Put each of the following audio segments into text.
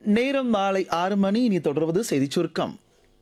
நேரம் மாலை ஆறு மணி இனி தொடர்வது செய்திச் சுருக்கம்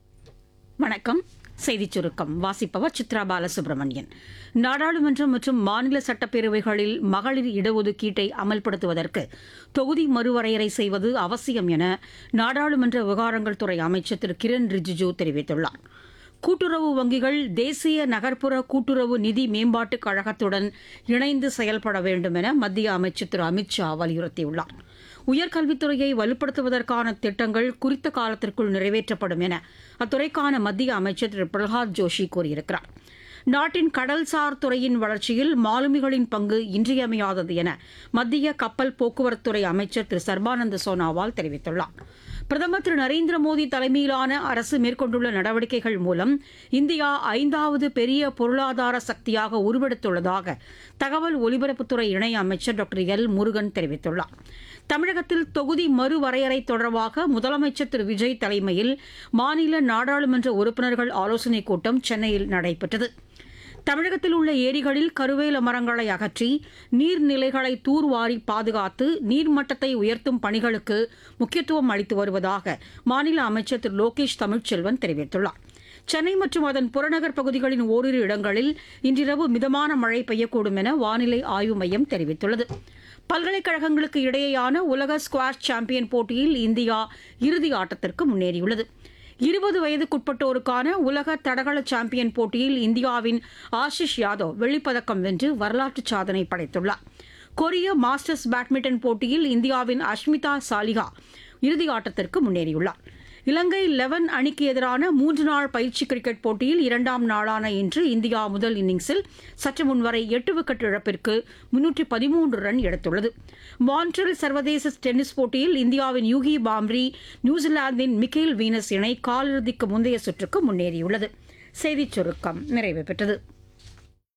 வணக்கம் செய்திச் சுருக்கம் வாசிப்பவர் சித்ரா பாலசுப்ரமணியன் நாடாளுமன்றம் மற்றும் மாநில சட்டப்பேரவைகளில் மகளிர் இடஒதுக்கீட்டை அமல்படுத்துவதற்கு தொகுதி மறுவரையறை செய்வது அவசியம் என நாடாளுமன்ற விவகாரங்கள் துறை அமைச்சர் திரு கிரண் ரிஜிஜூ தெரிவித்துள்ளார் கூட்டுறவு வங்கிகள் தேசிய நகர்ப்புற கூட்டுறவு நிதி மேம்பாட்டுக் கழகத்துடன் இணைந்து செயல்பட வேண்டும் என மத்திய அமைச்சர் திரு அமித்ஷா வலியுறுத்தியுள்ளார் உயர்கல்வித்துறையை வலுப்படுத்துவதற்கான திட்டங்கள் குறித்த காலத்திற்குள் நிறைவேற்றப்படும் என அத்துறைக்கான மத்திய அமைச்சர் திரு பிரகலாத் ஜோஷி கூறியிருக்கிறார் நாட்டின் கடல்சார் துறையின் வளர்ச்சியில் மாலுமிகளின் பங்கு இன்றியமையாதது என மத்திய கப்பல் போக்குவரத்துறை அமைச்சர் திரு சர்பானந்த சோனாவால் தெரிவித்துள்ளார் பிரதமர் திரு நரேந்திர மோடி தலைமையிலான அரசு மேற்கொண்டுள்ள நடவடிக்கைகள் மூலம் இந்தியா ஐந்தாவது பெரிய பொருளாதார சக்தியாக உருவெடுத்துள்ளதாக தகவல் ஒலிபரப்புத்துறை இணை அமைச்சர் டாக்டர் எல் முருகன் தெரிவித்துள்ளார் தமிழகத்தில் தொகுதி மறுவரையறை தொடர்பாக முதலமைச்சர் திரு விஜய் தலைமையில் மாநில நாடாளுமன்ற உறுப்பினர்கள் ஆலோசனைக் கூட்டம் சென்னையில் நடைபெற்றது தமிழகத்தில் உள்ள ஏரிகளில் கருவேல மரங்களை அகற்றி நீர்நிலைகளை தூர்வாரி பாதுகாத்து நீர்மட்டத்தை உயர்த்தும் பணிகளுக்கு முக்கியத்துவம் அளித்து வருவதாக மாநில அமைச்சர் திரு லோகேஷ் தமிழ்ச்செல்வன் தெரிவித்துள்ளார் சென்னை மற்றும் அதன் புறநகர் பகுதிகளின் ஓரிரு இடங்களில் இன்றிரவு மிதமான மழை பெய்யக்கூடும் என வானிலை ஆய்வு மையம் தெரிவித்துள்ளது பல்கலைக்கழகங்களுக்கு இடையேயான உலக ஸ்குவாஷ் சாம்பியன் போட்டியில் இந்தியா இறுதி ஆட்டத்திற்கு முன்னேறியுள்ளது இருபது வயதுக்குட்பட்டோருக்கான உலக தடகள சாம்பியன் போட்டியில் இந்தியாவின் ஆஷிஷ் யாதவ் வெள்ளிப்பதக்கம் வென்று வரலாற்று சாதனை படைத்துள்ளார் கொரிய மாஸ்டர்ஸ் பேட்மிண்டன் போட்டியில் இந்தியாவின் அஷ்மிதா சாலிகா இறுதி ஆட்டத்திற்கு முன்னேறியுள்ளார் இலங்கை லெவன் அணிக்கு எதிரான மூன்று நாள் பயிற்சி கிரிக்கெட் போட்டியில் இரண்டாம் நாளான இன்று இந்தியா முதல் இன்னிங்ஸில் சற்று முன்வரை எட்டு விக்கெட் இழப்பிற்கு முன்னூற்றி பதிமூன்று ரன் எடுத்துள்ளது மான்ட்ரல் சர்வதேச டென்னிஸ் போட்டியில் இந்தியாவின் யூகி பாம்ரி நியூசிலாந்தின் மிக்கேல் வீனஸ் இணை காலிறுதிக்கு முந்தைய சுற்றுக்கு முன்னேறியுள்ளது செய்திச் சுருக்கம் நிறைவு பெற்றது